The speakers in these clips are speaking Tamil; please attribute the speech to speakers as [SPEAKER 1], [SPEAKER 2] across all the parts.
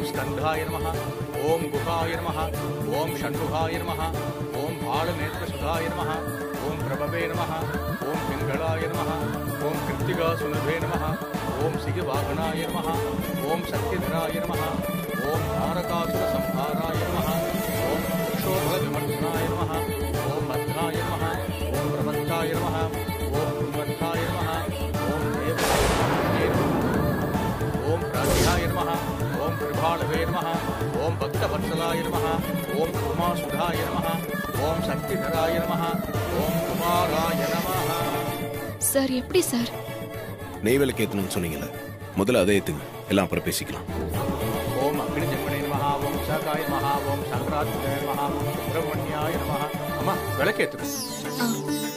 [SPEAKER 1] ஸ்கந்தாய நம ஓம் குகாய நம ஓம் ஷண்முகாய நம ஓம் பாலநேத்திரசுதாய நம ஓம் பிரபவே நம ஓம் பிங்களாய நம ஓம் கிருத்திகா சுனபே நம ஓம் சிகவாகனாய நம ஓம் சத்யதராய நம ஓம் தாரகாசுர சம்ஹாராய நம ஓம் க்ஷோபல விமர்சனாய நம ஓம் மத்ராய நம ஓம் பிரபத்தாய நம ஓம் குர்வத்தாய நம ஓம் தேவாய நம ஓம் ராஜ்யாய நம ஓம் கிருபாளவே நம ஓம் பக்தவத்சலாய நம ஓம் உமாசுதாய நம ஓம் சக்திதராய நம ஓம் குமாராய நம
[SPEAKER 2] சார் எப்படி சார்
[SPEAKER 3] நெய் விளக்கு ஏற்றணும்னு சொன்னீங்கல்ல முதல்ல அதை ஏற்றுங்க எல்லாம் அப்புறம் பேசிக்கலாம்
[SPEAKER 1] ஓம் அக்னிஜன்மணே நம ஓம் சகாய நம ஓம் சங்கராத்மனே நம ஓம் சுப்பிரமணியாய நம அம்மா விளக்கேத்துக்கு
[SPEAKER 2] ஆ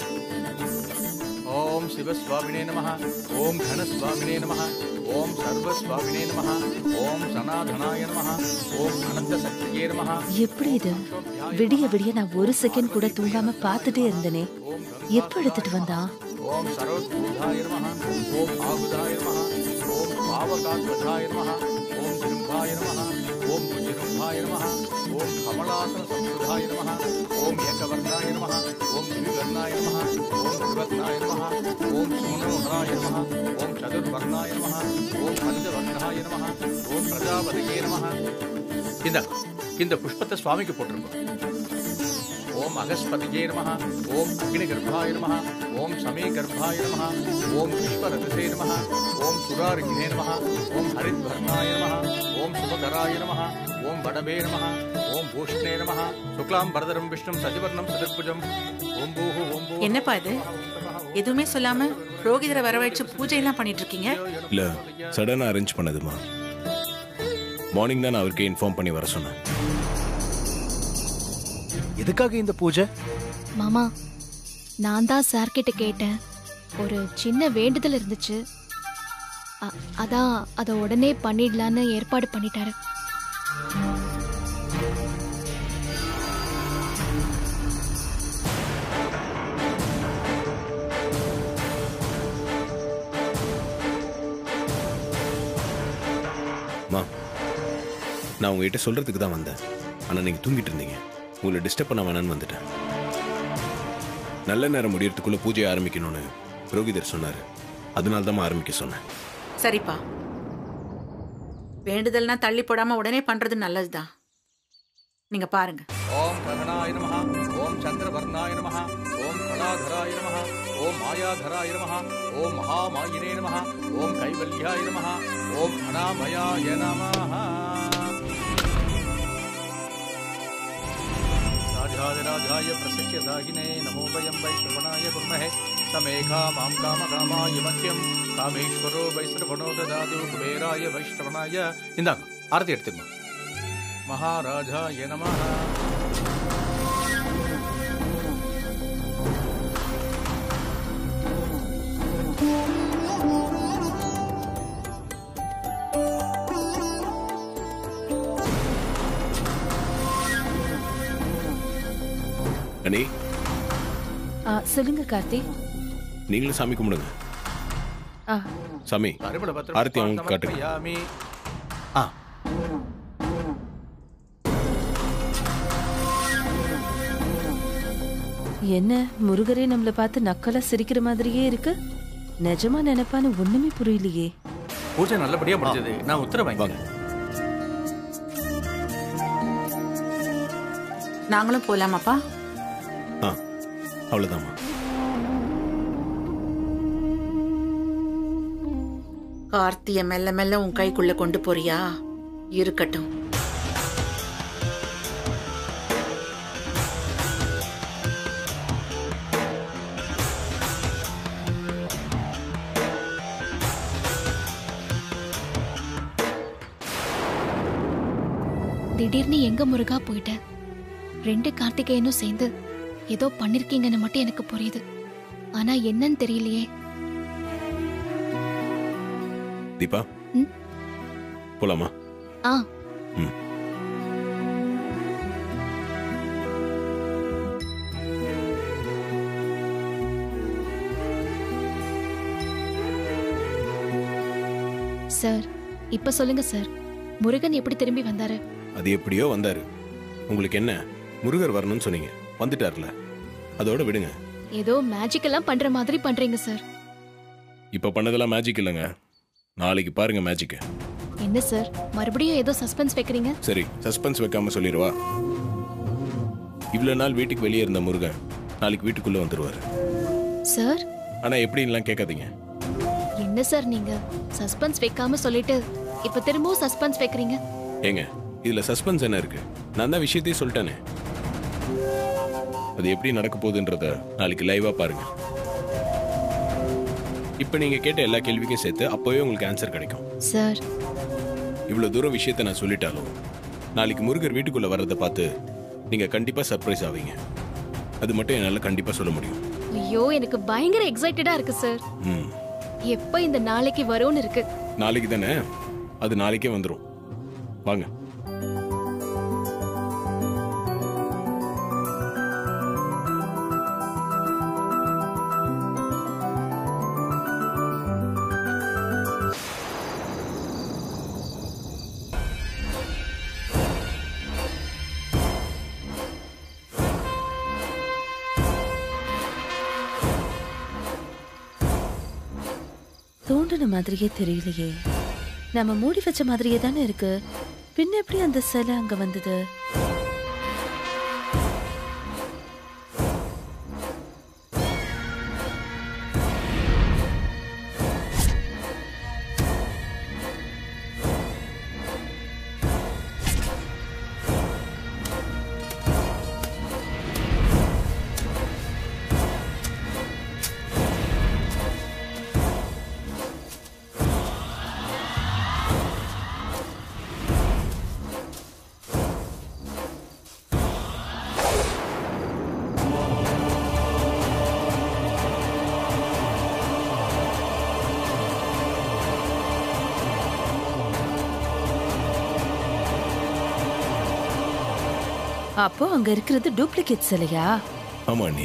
[SPEAKER 1] ஓம் சிவஸ்வாமினே நம ஓம் தனஸ்வாமினே நம ஓம் சர்வஸ்வாமினே நம ஓம் சனாதனாய நம ஓம் அனந்த சக்தியே நம
[SPEAKER 4] எப்படி இது விடிய விடிய நான் ஒரு செகண்ட் கூட தூங்காம பார்த்துட்டே இருந்தனே எப்ப எடுத்துட்டு வந்தான்
[SPEAKER 1] ஓம் சரோத்பூதாய நம ஓம் ஆகுதாய நம ஓம் பாவகாத்வதாய நம ஓம் திரும்பாய நம ஓம் புஜிரும்பாய நம ஓம் கமலாசன சம்ஸ்கிருதாய நம ஓம் ஏகவர்ணாய நம ஓம் திரிவர்ணாய நம ஓம் திரிவர்ணாய நம ஓம் சுமனோகராய நம ஓம் சதுர்வர்ணாய நம ஓம் பஞ்சவர்ணாய நம ஓம் பிரஜாபதியே நம இந்த இந்த புஷ்பத்தை சுவாமிக்கு போட்டிருக்கோம் ஓம் அகஸ்பதியே நம ஓம் அக்னிகர்ப்பாய நம ஓம் சமீகர்ப்பாய நம ஓம் விஸ்வரதசே நம ஓம் சுராரிகினே நம ஓம் ஹரித்வர்ணாய நம ஓம் சுபகராய நம ஓம் வடபே நம ஓம் பூஷ்ணே நம சுக்லாம் பரதரம் விஷ்ணும் சஜிவர்ணம் சதுர்புஜம் ஓம் பூஹு ஓம் பூ
[SPEAKER 5] என்னப்பா இது எதுவுமே சொல்லாம புரோகிதரை வரவழைச்சு பூஜை எல்லாம் பண்ணிட்டு இருக்கீங்க
[SPEAKER 3] இல்லை சடனாக அரேஞ்ச் பண்ணதுமா மார்னிங் தான் நான் அவருக்கே இன்ஃபார்ம் பண்ணி வர சொன்னேன்
[SPEAKER 6] எதுக்காக இந்த பூஜை
[SPEAKER 2] மாமா நான் தான் சார் கிட்ட கேட்டேன் ஒரு சின்ன வேண்டுதல் இருந்துச்சு அ- அதான் அதை உடனே பண்ணிடலான்னு ஏற்பாடு பண்ணிட்டாரு
[SPEAKER 3] மா நான் உங்ககிட்ட சொல்கிறதுக்கு தான் வந்தேன் ஆனால் நீங்கள் தூங்கிட்டு இருந்தீங்க உங்களை டிஸ்டர்ப் பண்ண வேணான்னு வந்துட்டேன் நல்ல நேரம் முடியறதுக்குள்ளே பூஜையை ஆரம்பிக்கணும்னு புரோகிதர் சொன்னார் அதனால தான் ஆரம்பிக்க சொன்னேன்
[SPEAKER 5] சரிப்பா வேண்டுதல்னா தள்ளி போடாம உடனே பண்றது நல்லதுதான் நீங்க பாருங்க
[SPEAKER 1] ஓம் ககனாய நம ஓம் சந்திரவர்ணாய நம ஓம் கலாதராய நம ஓம் மாயாதராய நம ஓம் மகாமாயினே நம ஓம் கைவல்யாய நம ஓம் அனாமயாய நம ராஜாதிராஜாய பிரசக்கிய சாகினே நமோ வயம் வை ஸ்ரவணாய குர்மஹே சமேகா மாம் காம காமாய மக்கியம் காமேஸ்வரோ வை ஸ்ரவணோ ததாது குபேராய வைஷ்ணவனாய இந்தாங்க ஆரத்தி எடுத்துக்கணும் மகாராஜாய நமः
[SPEAKER 3] அண்ணி
[SPEAKER 4] ஆ, சொல்லுங்க கார்த்தி
[SPEAKER 3] நீங்களும் சாமி கும்பிடுங்க
[SPEAKER 4] ஆ
[SPEAKER 3] சாமி
[SPEAKER 1] பரிமளபத்திரம்
[SPEAKER 3] ஆரத்தி அவங்களுக்கு காட்டுங்க.
[SPEAKER 1] சமர்ப்பயாமி. ஆ
[SPEAKER 4] என்ன முருகரே நம்மள பார்த்து நக்கலா சிரிக்கிற மாதிரியே இருக்கு நிஜமா நினைப்பான்னு ஒண்ணுமே புரியலையே
[SPEAKER 1] பூஜை நல்லபடியா முடிஞ்சது நான் உத்தரவு வாங்க
[SPEAKER 5] நாங்களும் போலாமாப்பா
[SPEAKER 3] ஆ அவ்வளோதாம்மா
[SPEAKER 5] கார்த்திய மெல்ல மெல்ல உன் கைக்குள்ள கொண்டு போறியா இருக்கட்டும்
[SPEAKER 2] திடீர்னு எங்க முருகா போயிட்ட ரெண்டு கார்த்திகேயனும் சேர்ந்து ஏதோ பண்ணிருக்கீங்கன்னு மட்டும் எனக்கு புரியுது ஆனா என்னன்னு தெரியலையே
[SPEAKER 3] தீபா
[SPEAKER 2] ம்?
[SPEAKER 3] போலாமா
[SPEAKER 2] ஆ
[SPEAKER 3] ம்
[SPEAKER 2] சார் இப்ப சொல்லுங்க சார் முருகன் எப்படி திரும்பி வந்தாரு
[SPEAKER 3] அது எப்படியோ வந்தாரு உங்களுக்கு என்ன முருகர் வரணும்னு சொன்னீங்க வந்துட்டார்ல அதோட விடுங்க
[SPEAKER 2] ஏதோ மேஜிக் எல்லாம் பண்ற மாதிரி பண்றீங்க சார்
[SPEAKER 3] இப்போ பண்ணதெல்லாம் மேஜிக் இல்லைங்க நாளைக்கு பாருங்க மேஜிக்கு
[SPEAKER 2] என்ன சார் மறுபடியும் ஏதோ சஸ்பென்ஸ் வைக்கிறீங்க
[SPEAKER 3] சரி சஸ்பென்ஸ் வைக்காம சொல்லிடுவா இவ்வளோ நாள் வீட்டுக்கு வெளியே இருந்த முருகன் நாளைக்கு வீட்டுக்குள்ள வந்துருவாரு
[SPEAKER 2] சார்
[SPEAKER 3] ஆனா எப்படின்லாம் கேட்காதீங்க
[SPEAKER 2] என்ன சார் நீங்க சஸ்பென்ஸ் வைக்காம சொல்லிட்டு இப்ப திரும்பவும் சஸ்பென்ஸ் வைக்கிறீங்க
[SPEAKER 3] ஏங்க இதுல சஸ்பென்ஸ் என்ன இருக்கு நான் தான் விஷயத்தையே சொல்லிட்டேனே அது எப்படி நடக்க போகுதுன்றத நாளைக்கு லைவா பாருங்க இப்போ நீங்க கேட்ட எல்லா கேள்விக்கும் சேர்த்து அப்போவே உங்களுக்கு ஆன்சர் கிடைக்கும்
[SPEAKER 2] சார்
[SPEAKER 3] இவ்வளவு தூரம் விஷயத்தை நான் சொல்லிட்டாலும் நாளைக்கு முருகர் வீட்டுக்குள்ள வர்றதை பார்த்து நீங்க கண்டிப்பா சர்ப்ரைஸ் ஆவீங்க அது மட்டும் என்னால கண்டிப்பா சொல்ல முடியும்
[SPEAKER 2] ஐயோ எனக்கு பயங்கர எக்ஸைட்டடா இருக்கு சார்
[SPEAKER 3] ம்
[SPEAKER 2] எப்ப இந்த நாளைக்கு வரும்னு இருக்கு
[SPEAKER 3] நாளைக்கு தானே அது நாளைக்கே வந்துடும் வாங்க
[SPEAKER 4] தோண்டின மாதிரியே தெரியலையே நம்ம மூடி வச்ச மாதிரியே தானே இருக்கு பின்ன எப்படி அந்த சிலை அங்க வந்தது அப்போ அங்க இருக்கிறது டூப்ளிகேட் சிலையா
[SPEAKER 3] ஆமா நீ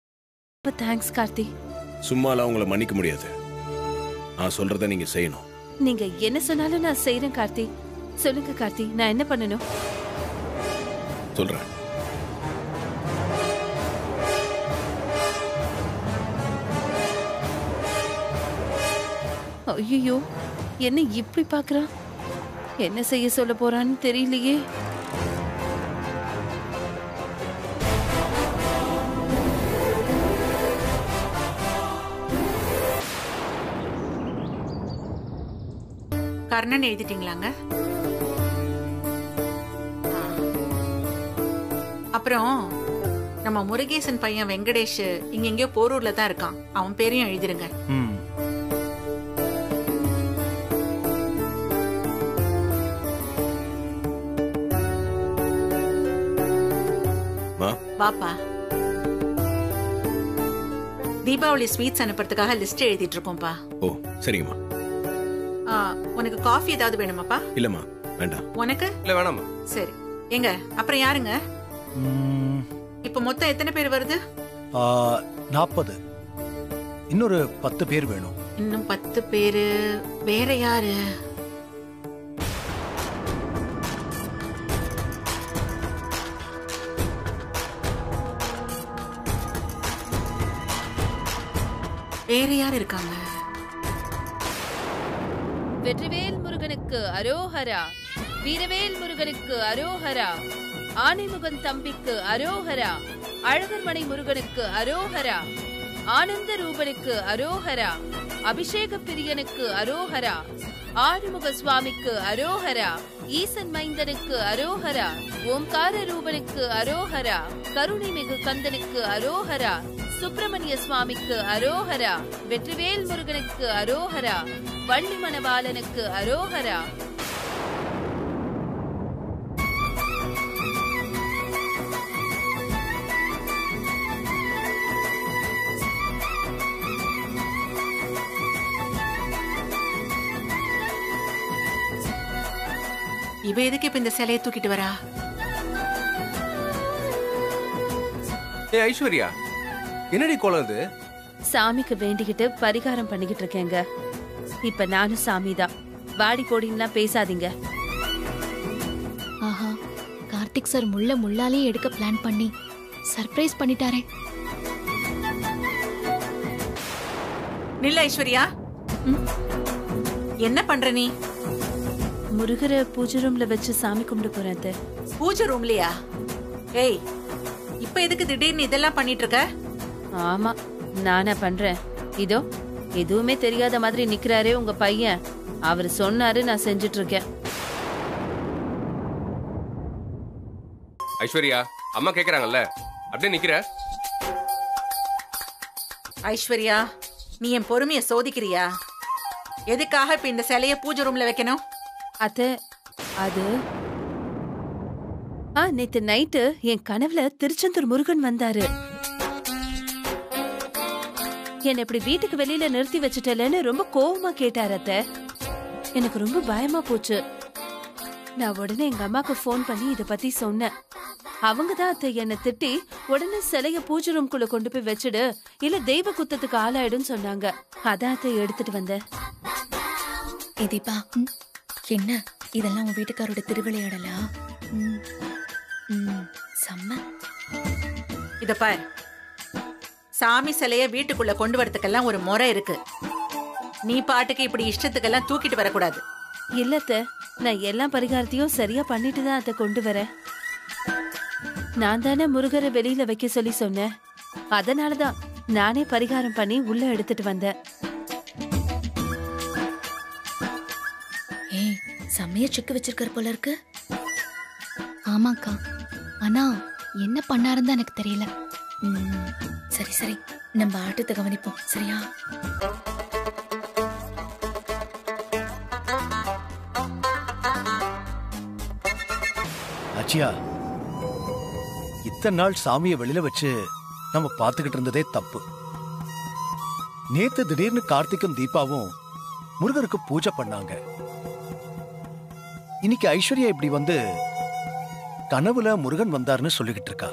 [SPEAKER 4] ரொம்ப தேங்க்ஸ் கார்த்தி
[SPEAKER 3] சும்மாலாம் உங்களை மன்னிக்க முடியாது நான் சொல்றத நீங்க செய்யணும்
[SPEAKER 4] நீங்க என்ன சொன்னாலும் நான் செய்யறேன் கார்த்தி சொல்லுங்க கார்த்தி நான் என்ன பண்ணணும்
[SPEAKER 3] சொல்றேன்
[SPEAKER 4] ஐயோ என்ன இப்படி பாக்குறான் என்ன செய்ய சொல்ல போறான்னு தெரியலையே
[SPEAKER 5] கர்ணன் எழுதிட்டீங்களாங்க ஆ. அப்புறம் நம்ம முருகேசன் பையன் வெங்கடேஷ் இங்க எங்கேயோ போரூர்ல தான் இருக்கான் அவன் பேரையும் எழுதிருங்க
[SPEAKER 6] ம்
[SPEAKER 3] மா
[SPEAKER 5] வாப்பா தீபாவளி ஸ்வீட்ஸ் அனுப்புறதுக்காக லிஸ்ட் எழுதிட்டு இருக்கோம்ப்பா
[SPEAKER 3] ஓ சரிங்கம்மா
[SPEAKER 5] ஆ, உனக்கு காஃபி ஏதாவது வேணுமாப்பா
[SPEAKER 3] இல்லம்மா வேண்டாம்
[SPEAKER 5] உனக்கு
[SPEAKER 7] இல்ல வேணாமா
[SPEAKER 5] சரி எங்க அப்புறம் யாருங்க
[SPEAKER 6] ம்,
[SPEAKER 5] இப்ப மொத்தம் எத்தனை பேர் வருது
[SPEAKER 6] ஆ, நாற்பது இன்னொரு பத்து பேர் வேணும்
[SPEAKER 5] இன்னும் பத்து பேரு வேற யாரு வேற யார் இருக்காங்க
[SPEAKER 4] வெற்றிவேல் முருகனுக்கு அரோஹரா வீரவேல் முருகனுக்கு அரோஹரா ஆனைமுகன் தம்பிக்கு அரோஹரா அழகர்மனை முருகனுக்கு அரோஹரா ஆனந்த ரூபனுக்கு அரோஹரா அபிஷேக பிரியனுக்கு அரோஹரா ஆறுமுக சுவாமிக்கு அரோஹரா ஈசன் மைந்தனுக்கு அரோஹரா ஓம்கார ரூபனுக்கு அரோஹரா கருணைமிகு கந்தனுக்கு அரோஹரா சுப்பிரமணிய சுவாமிக்கு அரோஹரா வெற்றிவேல் முருகனுக்கு அரோஹரா வள்ளி மணவாளனுக்கு அரோஹரா
[SPEAKER 5] இவ எதுக்கு இப்ப இந்த சிலையை தூக்கிட்டு வரா
[SPEAKER 7] ஏ ஐஸ்வர்யா என்னடி கோலம் இது
[SPEAKER 4] சாமிக்கு வேண்டிக்கிட்டு பரிகாரம் பண்ணிக்கிட்டு இருக்கேங்க இப்ப நானும் சாமி தான் வாடி போடின்லாம் பேசாதீங்க
[SPEAKER 2] ஆஹா கார்த்திக் சார் முள்ள முள்ளாலே எடுக்க பிளான் பண்ணி சர்ப்ரைஸ் பண்ணிட்டாரே
[SPEAKER 5] நில்ல ஐஸ்வர்யா ம். என்ன பண்ற நீ
[SPEAKER 4] முருகரை பூஜை ரூம்ல வச்சு சாமி கும்பிட போறேன் அத்தை.
[SPEAKER 5] பூஜை ரூம்லயா ஏய் இப்ப எதுக்கு திடீர்னு இதெல்லாம் பண்ணிட்டு இருக்க
[SPEAKER 4] ஆமா நானா பண்றேன் இதோ எதுவுமே தெரியாத மாதிரி நிக்கிறாரே உங்க பையன் அவர் சொன்னாரு நான் செஞ்சுட்டு இருக்கேன்
[SPEAKER 7] ஐஸ்வர்யா அம்மா கேக்குறாங்கல்ல அப்படியே நிக்கிற
[SPEAKER 5] ஐஸ்வர்யா நீ என் பொறுமைய சோதிக்கிறியா எதுக்காக இப்ப இந்த சிலைய பூஜை ரூம்ல வைக்கணும்
[SPEAKER 4] அத்த அது ஆ நேத்து நைட்டு என் கனவுல திருச்செந்தூர் முருகன் வந்தாரு என்ன இப்படி வீட்டுக்கு வெளியில நிறுத்தி வச்சுட்டலன்னு ரொம்ப கோவமா கேட்டாரு அத்த எனக்கு ரொம்ப பயமா போச்சு நான் உடனே எங்க அம்மாக்கு ஃபோன் பண்ணி இத பத்தி சொன்னேன் அவங்க தான் அத்தை என்ன திட்டி உடனே சிலைய பூஜை ரூம்குள்ள கொண்டு போய் வச்சுடு இல்ல தெய்வ குத்தத்துக்கு ஆளாயிடும் சொன்னாங்க அதான் அத்தை எடுத்துட்டு வந்தேன்
[SPEAKER 8] ஏ தீபா என்ன இதெல்லாம் உன் வீட்டுக்காரோட திருவிளையாடலா ம். ம், செம்ம
[SPEAKER 5] இத பார் சாமி சிலைய வீட்டுக்குள்ள கொண்டு வரதுக்கெல்லாம் ஒரு முறை இருக்கு நீ பாட்டுக்கு இப்படி இஷ்டத்துக்கெல்லாம் தூக்கிட்டு வரக்கூடாது
[SPEAKER 4] இல்லத்த நான் எல்லா பரிகாரத்தையும் சரியா பண்ணிட்டு தான் அதை கொண்டு வரேன் நான் தானே முருகரை வெளியில வைக்க சொல்லி சொன்னேன் அதனாலதான் நானே பரிகாரம் பண்ணி உள்ள எடுத்துட்டு வந்தேன்
[SPEAKER 8] ஏய் செம்மைய சிக்கு வச்சிருக்காரு போல இருக்கு
[SPEAKER 2] ஆமாக்கா ஆனா என்ன பண்ணாருன்னு தான் எனக்கு தெரியல
[SPEAKER 8] ம், சரி சரி நம்ம ஆட்டத்தை கவனிப்போம் சரியா
[SPEAKER 6] ஆச்சியா இத்தனை நாள் சாமியை வெளியில வச்சு நம்ம பார்த்துக்கிட்டு இருந்ததே தப்பு நேத்து திடீர்னு கார்த்திக்கும் தீபாவும் முருகருக்கு பூஜை பண்ணாங்க இன்னைக்கு ஐஸ்வர்யா இப்படி வந்து கனவுல முருகன் வந்தாருன்னு சொல்லிக்கிட்டு இருக்கா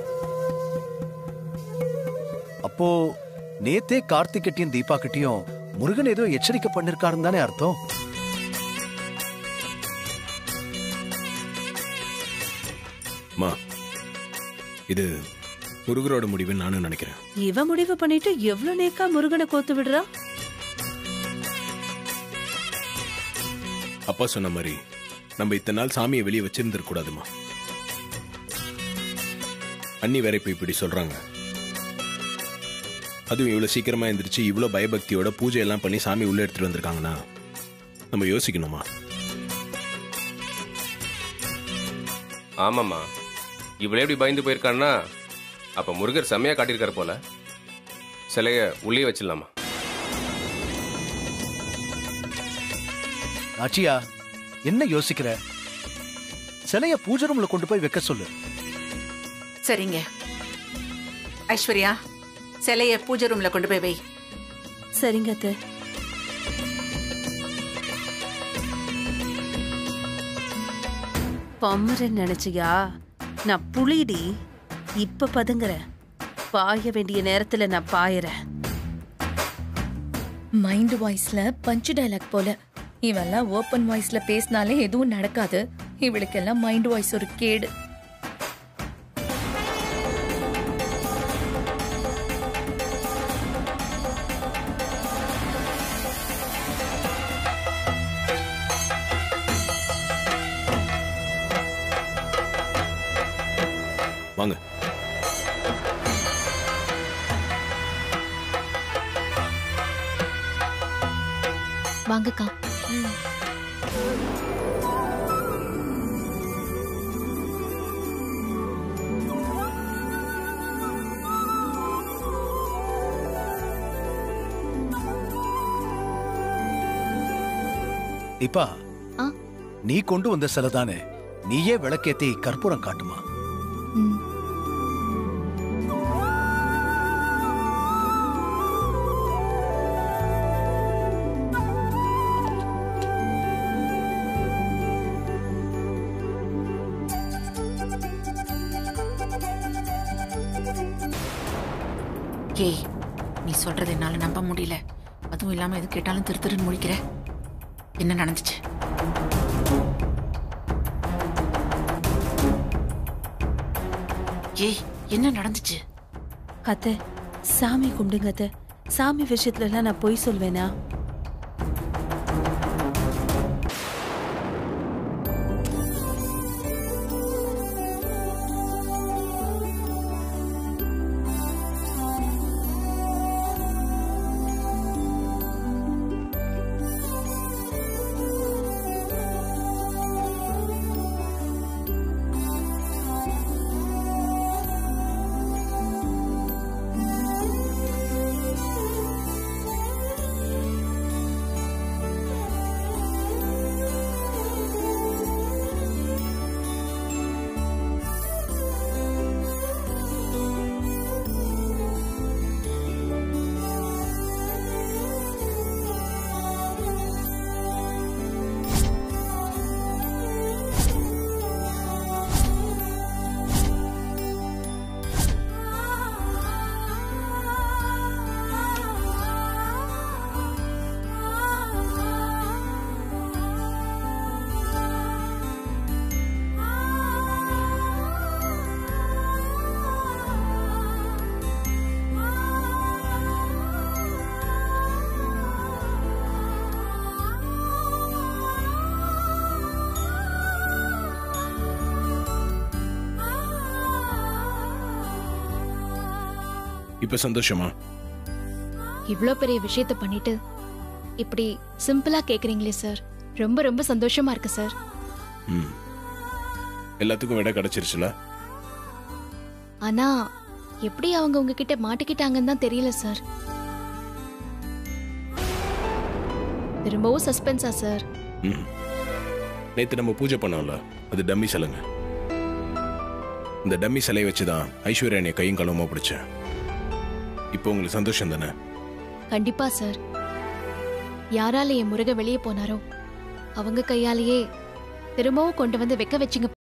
[SPEAKER 6] அப்போ நேத்தே கார்த்திக்கிட்டையும் தீபா கிட்டயும் முருகன் ஏதோ எச்சரிக்கை பண்ணிருக்காருன்னு தானே அர்த்தம்
[SPEAKER 3] மா இது முருகரோட முடிவுன்னு நானும் நினைக்கிறேன்
[SPEAKER 4] இவ முடிவு பண்ணிட்டு எவ்வளவு நேக்கா முருகனை கோத்து விடுறா
[SPEAKER 3] அப்பா சொன்ன மாதிரி நம்ம இத்தனை நாள் சாமியை வெளியே வச்சிருந்துருக்க கூடாதுமா அண்ணி வேற இப்ப இப்படி சொல்றாங்க அதுவும் இவ்வளவு சீக்கிரமா எந்திரிச்சு இவ்வளவு பயபக்தியோட பூஜை எல்லாம் பண்ணி சாமி உள்ள எடுத்துட்டு வந்திருக்காங்கன்னா நம்ம யோசிக்கணுமா
[SPEAKER 7] ஆமாம்மா இவ்வளோ எப்படி பயந்து போயிருக்கான்னா அப்ப முருகர் செம்மையா காட்டியிருக்காரு போல சிலைய உள்ளே வச்சிடலாமா
[SPEAKER 6] ஆச்சியா என்ன யோசிக்கிற சிலைய பூஜை ரூம்ல கொண்டு போய் வைக்க சொல்லு
[SPEAKER 5] சரிங்க ஐஸ்வர்யா சிலைய பூஜை ரூம்ல கொண்டு போய் வை
[SPEAKER 4] சரிங்க அத்தை பம்மரன் நினைச்சியா நான் புலிடி இப்ப பதுங்குறேன் பாய வேண்டிய நேரத்துல நான் பாயறேன்
[SPEAKER 8] மைண்ட் வாய்ஸ்ல பஞ்சு டைலாக் போல இவெல்லாம் ஓப்பன் வாய்ஸ்ல பேசினாலே எதுவும் நடக்காது இவளுக்கெல்லாம் மைண்ட் வாய்ஸ் ஒரு கேடு
[SPEAKER 3] வாங்க
[SPEAKER 2] வாங்கக்கா
[SPEAKER 6] தீபா
[SPEAKER 2] ஆ?
[SPEAKER 6] நீ கொண்டு வந்த சிலை தானே நீயே விளக்கேத்தி கற்பூரம் காட்டுமா
[SPEAKER 2] ம்
[SPEAKER 5] ஏய் நீ சொல்றது என்னால நம்ப முடியல அதுவும் இல்லாம எது கேட்டாலும் திரு திருன்னு முடிக்கிற என்ன நடந்துச்சு ஏய் என்ன நடந்துச்சு
[SPEAKER 4] அத்தை சாமி கும்பிடுங்க அத்தை சாமி விஷயத்துல எல்லாம் நான் பொய் சொல்வேனா
[SPEAKER 3] இப்ப சந்தோஷமா
[SPEAKER 2] இவ்ளோ பெரிய விஷயத்த பண்ணிட்டு இப்படி சிம்பிளா கேக்குறீங்களே சார் ரொம்ப ரொம்ப சந்தோஷமா இருக்கு சார்
[SPEAKER 3] ம் எல்லாத்துக்கும் விட கிடைச்சிருச்சுல
[SPEAKER 2] ஆனா எப்படி அவங்க உங்ககிட்ட மாட்டிக்கிட்டாங்கன்னு தான் தெரியல சார் திரும்பவும் சஸ்பென்ஸா சார்
[SPEAKER 3] ம் நேத்து நம்ம பூஜை பண்ணோம்ல அது டம்மி சிலைங்க இந்த டம்மி சிலையை வச்சு தான் ஐஸ்வர்யா என்னை கையும் களவுமா பிடிச்சேன் இப்போ உங்களுக்கு சந்தோஷம் தானே
[SPEAKER 2] கண்டிப்பா சார் யாரால என் முருக வெளியே போனாரோ அவங்க கையாலேயே திரும்பவும் கொண்டு வந்து வைக்க வச்சிங்க